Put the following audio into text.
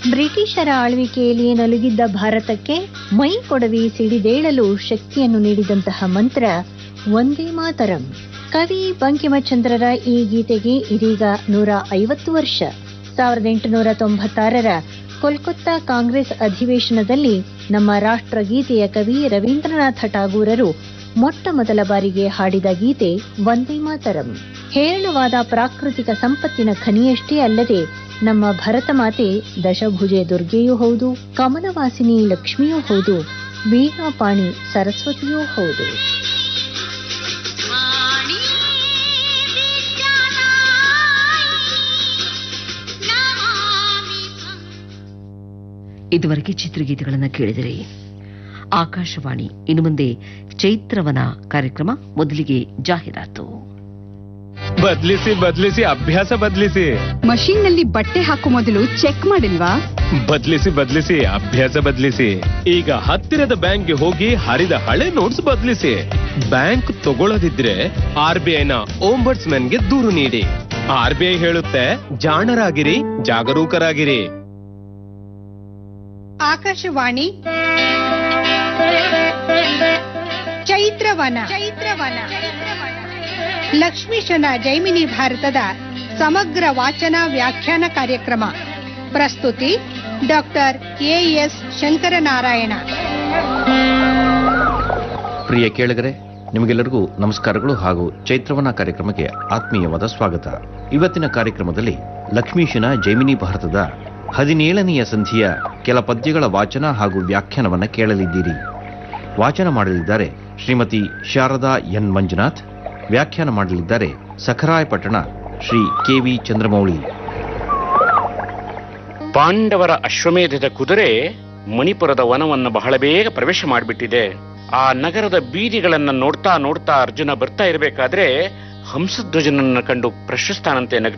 ಬ್ರಿಟಿಷರ ಆಳ್ವಿಕೆಯಲ್ಲಿ ನಲುಗಿದ್ದ ಭಾರತಕ್ಕೆ ಮೈ ಕೊಡವಿ ಸಿಡಿದೇಳಲು ಶಕ್ತಿಯನ್ನು ನೀಡಿದಂತಹ ಮಂತ್ರ ಒಂದೇ ಮಾತರಂ ಕವಿ ಬಂಕಿಮಚಂದ್ರರ ಈ ಗೀತೆಗೆ ಇದೀಗ ನೂರ ಐವತ್ತು ವರ್ಷ ಸಾವಿರದ ಎಂಟುನೂರ ತೊಂಬತ್ತಾರರ ಕೋಲ್ಕತ್ತಾ ಕಾಂಗ್ರೆಸ್ ಅಧಿವೇಶನದಲ್ಲಿ ನಮ್ಮ ರಾಷ್ಟ್ರಗೀತೆಯ ಕವಿ ರವೀಂದ್ರನಾಥ ಠಾಗೂರರು ಮೊಟ್ಟ ಮೊದಲ ಬಾರಿಗೆ ಹಾಡಿದ ಗೀತೆ ವಂದೇ ಮಾತರಂ ಹೇರಳವಾದ ಪ್ರಾಕೃತಿಕ ಸಂಪತ್ತಿನ ಖನಿಯಷ್ಟೇ ಅಲ್ಲದೆ ನಮ್ಮ ಭರತ ಮಾತೆ ದಶಭುಜೆ ದುರ್ಗೆಯೂ ಹೌದು ಕಮಲವಾಸಿನಿ ಲಕ್ಷ್ಮಿಯೂ ಹೌದು ವೀಣಾಪಾಣಿ ಸರಸ್ವತಿಯೂ ಹೌದು ವಾಣಿ ವಿದ್ಯಾನಾಯಿ ನಮಾಮಿ ತ್ವಂ. ಇದುವರೆಗೆ ಚಿತ್ರಗೀತೆಗಳನ್ನು ಕೇಳಿದಿರಿ ಆಕಾಶವಾಣಿ ಇನ್ನು ಮುಂದೆ ಚೈತ್ರವನ ಕಾರ್ಯಕ್ರಮ ಮೊದಲಿಗೆ ಜಾಹೀರಾತು ಬದ್ಲಿಸಿ ಬದ್ಲಿಸಿ ಅಭ್ಯಾಸ ಬದ್ಲಿಸಿ ಮಷೀನ್ ನಲ್ಲಿ ಬಟ್ಟೆ ಹಾಕೋ ಮೊದಲು ಚೆಕ್ ಮಾಡಿಲ್ವಾ ಬದ್ಲಿಸಿ ಬದ್ಲಿಸಿ ಅಭ್ಯಾಸ ಬದ್ಲಿಸಿ ಈಗ ಹತ್ತಿರದ ಬ್ಯಾಂಕ್ಗೆ ಹೋಗಿ ಹರಿದ ಹಳೆ ನೋಟ್ಸ್ ಬದ್ಲಿಸಿ ಬ್ಯಾಂಕ್ ತಗೊಳ್ಳದಿದ್ರೆ ಆರ್ ಬಿ ಐನ ಓಂಬರ್ಟ್ಸ್ ಗೆ ದೂರು ನೀಡಿ ಆರ್ ಬಿ ಐ ಹೇಳುತ್ತೆ ಜಾಣರಾಗಿರಿ ಜಾಗರೂಕರಾಗಿರಿ ಆಕಾಶವಾಣಿ ಚೈತ್ರವನ ಚೈತ್ರವನ ಲಕ್ಷ್ಮೀಶನ ಜೈಮಿನಿ ಭಾರತದ ಸಮಗ್ರ ವಾಚನ ವ್ಯಾಖ್ಯಾನ ಕಾರ್ಯಕ್ರಮ ಪ್ರಸ್ತುತಿ ಡಾಕ್ಟರ್ ಎಎಸ್ ಶಂಕರನಾರಾಯಣ ಪ್ರಿಯ ಕೇಳಿಗರೆ ನಿಮಗೆಲ್ಲರಿಗೂ ನಮಸ್ಕಾರಗಳು ಹಾಗೂ ಚೈತ್ರವನ ಕಾರ್ಯಕ್ರಮಕ್ಕೆ ಆತ್ಮೀಯವಾದ ಸ್ವಾಗತ ಇವತ್ತಿನ ಕಾರ್ಯಕ್ರಮದಲ್ಲಿ ಲಕ್ಷ್ಮೀಶನ ಜೈಮಿನಿ ಭಾರತದ ಹದಿನೇಳನೆಯ ಸಂಧಿಯ ಕೆಲ ಪದ್ಯಗಳ ವಾಚನ ಹಾಗೂ ವ್ಯಾಖ್ಯಾನವನ್ನ ಕೇಳಲಿದ್ದೀರಿ ವಾಚನ ಮಾಡಲಿದ್ದಾರೆ ಶ್ರೀಮತಿ ಶಾರದಾ ಎನ್ ಮಂಜುನಾಥ್ ವ್ಯಾಖ್ಯಾನ ಮಾಡಲಿದ್ದಾರೆ ಸಖರಾಯಪಟ್ಟಣ ಶ್ರೀ ಕೆ ವಿ ಚಂದ್ರಮೌಳಿ ಪಾಂಡವರ ಅಶ್ವಮೇಧದ ಕುದುರೆ ಮಣಿಪುರದ ವನವನ್ನು ಬಹಳ ಬೇಗ ಪ್ರವೇಶ ಮಾಡಿಬಿಟ್ಟಿದೆ ಆ ನಗರದ ಬೀದಿಗಳನ್ನ ನೋಡ್ತಾ ನೋಡ್ತಾ ಅರ್ಜುನ ಬರ್ತಾ ಇರಬೇಕಾದ್ರೆ ಹಂಸಧ್ವಜನನ್ನ ಕಂಡು ಪ್ರಶಸ್ತಾನಂತೆ ನಗ್ತಾ